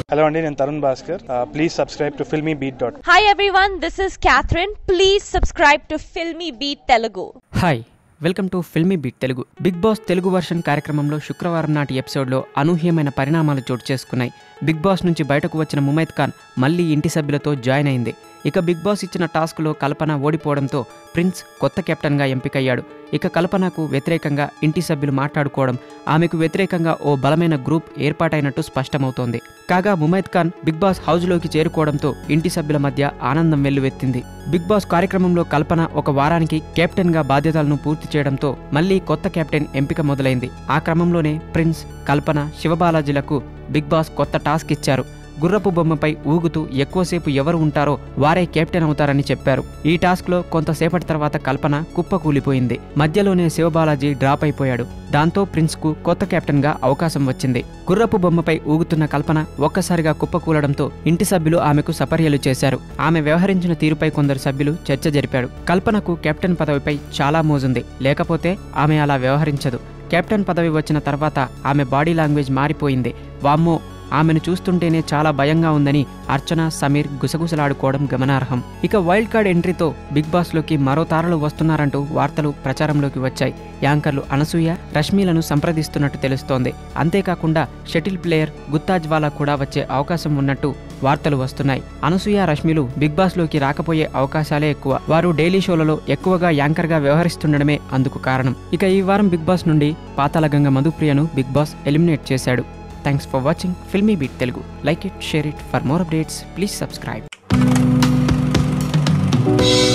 Hello అండి నేను Tarun Bhaskar please subscribe to Filmy Beat dot Hi everyone, this is Catherine. Please subscribe to Filmy Beat Telugu. Hi welcome to Filmy Beat Telugu Bigg Boss Telugu version కార్యక్రమంలో శుక్రవారం నాటి ఎపిసోడ్లో అనూహ్యమైన పరిణామాలు చోటు చేసుకున్నాయి బిగ్ బాస్ నుంచి బయటకు వచ్చిన ముమైత్ ఖాన్ మళ్ళీ ఇంటి సభ్యులతో జాయిన్ అయింది ఇక బిగ్ బాస్ ఇచ్చిన టాస్క్లో కల్పన ఓడిపోవడంతో ప్రిన్స్ కొత్త కెప్టెన్గా ఎంపికయ్యాడు ఇక కల్పనకు వ్యతిరేకంగా ఇంటి సభ్యులు మాట్లాడుకోవడం ఆమెకు వ్యతిరేకంగా ఓ బలమైన గ్రూప్ ఏర్పాటైనట్టు స్పష్టమవుతోంది కాగా ముమైత్ ఖాన్ బిగ్ బాస్ హౌజ్లోకి చేరుకోవడంతో ఇంటి సభ్యుల మధ్య ఆనందం వెల్లువెత్తింది బిగ్ బాస్ కార్యక్రమంలో కల్పన ఒక వారానికి కెప్టెన్గా బాధ్యతలను పూర్తి చేయడంతో మళ్ళీ కొత్త కెప్టెన్ ఎంపిక మొదలైంది ఆ క్రమంలోనే ప్రిన్స్ కల్పన శివబాలాజీలకు బిగ్ బాస్ కొత్త టాస్క్ ఇచ్చారు గుర్రపు బొమ్మపై ఊగుతూ ఎక్కువసేపు ఎవరు ఉంటారో వారే కెప్టెన్ అవుతారని చెప్పారు ఈ టాస్క్లో కొంతసేపటి తర్వాత కల్పన కుప్పకూలిపోయింది మధ్యలోనే శివబాలాజీ డ్రాప్ అయిపోయాడు దాంతో ప్రిన్స్కు కొత్త కెప్టెన్గా అవకాశం వచ్చింది గుర్రపు బొమ్మపై ఊగుతున్న కల్పన ఒక్కసారిగా కుప్పకూలడంతో ఇంటి సభ్యులు ఆమెకు సపర్యలు చేశారు ఆమె వ్యవహరించిన తీరుపై కొందరు సభ్యులు చర్చ జరిపాడు కల్పనకు కెప్టెన్ పదవిపై చాలా మోజుంది లేకపోతే ఆమె అలా వ్యవహరించదు కెప్టెన్ పదవి వచ్చిన తర్వాత ఆమె బాడీ లాంగ్వేజ్ మారిపోయింది వామ్మో ఆమెను చూస్తుంటేనే చాలా భయంగా ఉందని అర్చన సమీర్ గుసగుసలాడుకోవడం గమనార్హం ఇక వైల్డ్ కార్డ్ ఎంట్రీతో బిగ్ బాస్లోకి మరో తారలు వస్తున్నారంటూ వార్తలు ప్రచారంలోకి వచ్చాయి యాంకర్లు అనసూయ రష్మిలను సంప్రదిస్తున్నట్టు తెలుస్తోంది అంతేకాకుండా షటిల్ ప్లేయర్ గుత్తాజ్వాలా కూడా వచ్చే అవకాశం ఉన్నట్టు వార్తలు వస్తున్నాయి అనసూయ రష్మిలు బిగ్ బాస్లోకి రాకపోయే అవకాశాలే ఎక్కువ వారు డైలీ షోలలో ఎక్కువగా యాంకర్గా వ్యవహరిస్తుండడమే అందుకు కారణం ఇక ఈ వారం బిగ్ బాస్ నుండి పాతాళగంగ మధుప్రియను బిగ్ బాస్ ఎలిమినేట్ చేశాడు thanks for watching Filmy Beat Telugu like it share it for more updates please subscribe